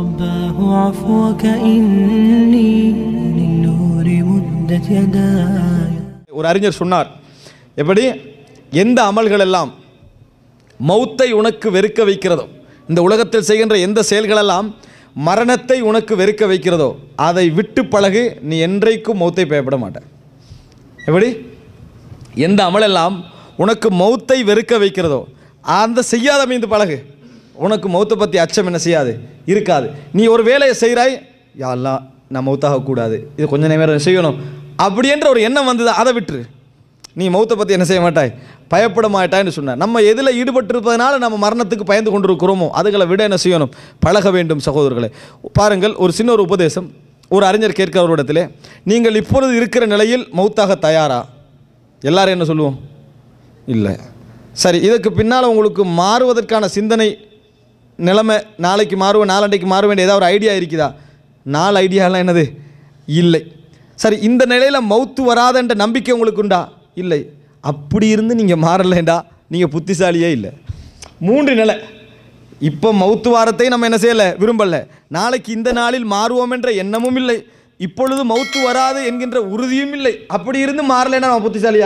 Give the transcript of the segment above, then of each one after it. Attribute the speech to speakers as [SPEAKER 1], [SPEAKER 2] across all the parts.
[SPEAKER 1] رباه عفوك إني للنور مدت يداي
[SPEAKER 2] ஒரு அறிஞர் சொன்னார் எப்படி எந்த அமல்கள் எல்லாம் மௌத்தை உனக்கு வெறுக்க வைக்கிறதோ இந்த உலகத்தில் செய்கின்ற எந்த செயல்களெல்லாம் மரணத்தை உனக்கு வெறுக்க வைக்கிறதோ அதை விட்டு பழகு நீ என்றைக்கும் மௌத்தை பயப்பட மாட்ட எப்படி எந்த அமலெல்லாம் உனக்கு மௌத்தை வெறுக்க வைக்கிறதோ அந்த செய்யாத மீந்து பழகு உனக்கு மௌத்தை பற்றி அச்சம் என்ன செய்யாது இருக்காது நீ ஒரு வேலையை செய்கிறாய் யா அல்லாஹ் நான் மௌத்தாகக்கூடாது இது கொஞ்ச நேரம் செய்யணும் அப்படின்ற ஒரு எண்ணம் வந்தது அதை விட்டுரு நீ மௌத்தை பற்றி என்ன செய்ய மாட்டாய் பயப்பட மாட்டாய்ன்னு சொன்னார் நம்ம எதில் ஈடுபட்டிருப்பதனால நம்ம மரணத்துக்கு பயந்து கொண்டிருக்கிறோமோ அதுகளை விட என்ன செய்யணும் பழக வேண்டும் சகோதரர்களே பாருங்கள் ஒரு சின்ன ஒரு உபதேசம் ஒரு அறிஞர் கேட்கிறவரிடத்திலே நீங்கள் இப்பொழுது இருக்கிற நிலையில் மௌத்தாக தயாரா எல்லாரும் என்ன சொல்லுவோம் இல்லை சரி இதுக்கு பின்னால் உங்களுக்கு மாறுவதற்கான சிந்தனை நிலைமை நாளைக்கு மாறுவேன் நாளண்டைக்கு மாற வேண்டிய ஏதாவது ஒரு ஐடியா இருக்குதா நாலு ஐடியாலாம் என்னது இல்லை சரி இந்த நிலையில் மௌத்து வராதன்ற நம்பிக்கை உங்களுக்கு உண்டா இல்லை அப்படி இருந்து நீங்கள் மாறலைண்டா நீங்கள் புத்திசாலியே இல்லை மூன்று நிலை இப்போ மௌத்து வாரத்தை நம்ம என்ன செய்யலை விரும்பலை நாளைக்கு இந்த நாளில் மாறுவோம் என்ற எண்ணமும் இல்லை இப்பொழுது மௌத்து வராது என்கின்ற உறுதியும் இல்லை அப்படி இருந்து மாறலைன்னா நம்ம புத்திசாலியா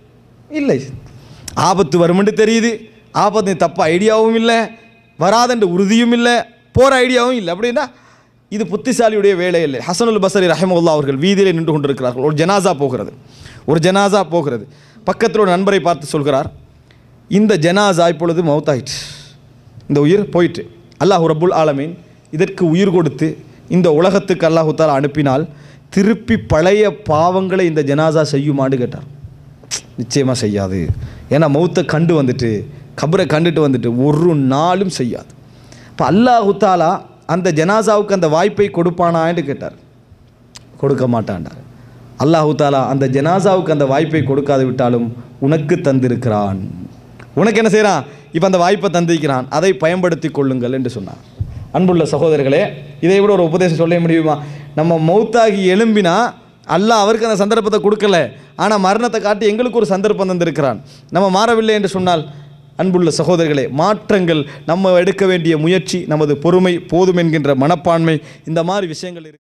[SPEAKER 2] இல்லை ஆபத்து வருமென்று தெரியுது ஆபத்து தப்பு ஐடியாவும் இல்லை வராதென்ற உறுதியும் இல்லை போகிற ஐடியாவும் இல்லை அப்படின்னா இது புத்திசாலியுடைய வேலை இல்லை ஹசனுல் பசரி ரஹமுல்லா அவர்கள் வீதியில் நின்று கொண்டிருக்கிறார்கள் ஒரு ஜனாசா போகிறது ஒரு ஜனாசா போகிறது பக்கத்தில் ஒரு நண்பரை பார்த்து சொல்கிறார் இந்த ஜனாசா இப்பொழுது மௌத்தாயிற்று இந்த உயிர் போயிட்டு அல்லாஹ் ரப்புல் ஆலமீன் இதற்கு உயிர் கொடுத்து இந்த உலகத்துக்கு அல்லாஹு தாலா அனுப்பினால் திருப்பி பழைய பாவங்களை இந்த ஜனாசா செய்யுமான்னு கேட்டார் நிச்சயமாக செய்யாது ஏன்னா மௌத்தை கண்டு வந்துட்டு கபரை கண்டுட்டு வந்துட்டு ஒரு நாளும் செய்யாது இப்போ அல்லாஹு தாலா அந்த ஜனாசாவுக்கு அந்த வாய்ப்பை கொடுப்பானான்னு கேட்டார் கொடுக்க மாட்டான்டார் அல்லாஹு தாலா அந்த ஜனாசாவுக்கு அந்த வாய்ப்பை கொடுக்காது விட்டாலும் உனக்கு தந்திருக்கிறான் உனக்கு என்ன செய்கிறான் இப்போ அந்த வாய்ப்பை தந்திருக்கிறான் அதை பயன்படுத்தி கொள்ளுங்கள் என்று சொன்னார் அன்புள்ள சகோதரர்களே இதை விட ஒரு உபதேசம் சொல்ல முடியுமா நம்ம மௌத்தாகி எழும்பினா அல்லாஹ் அவருக்கு அந்த சந்தர்ப்பத்தை கொடுக்கல ஆனால் மரணத்தை காட்டி எங்களுக்கு ஒரு சந்தர்ப்பம் தந்திருக்கிறான் நம்ம மாறவில்லை என்று சொன்னால் அன்புள்ள சகோதரர்களே மாற்றங்கள் நம்ம எடுக்க வேண்டிய முயற்சி நமது பொறுமை போதும் என்கின்ற மனப்பான்மை இந்த மாதிரி விஷயங்கள் இருக்கு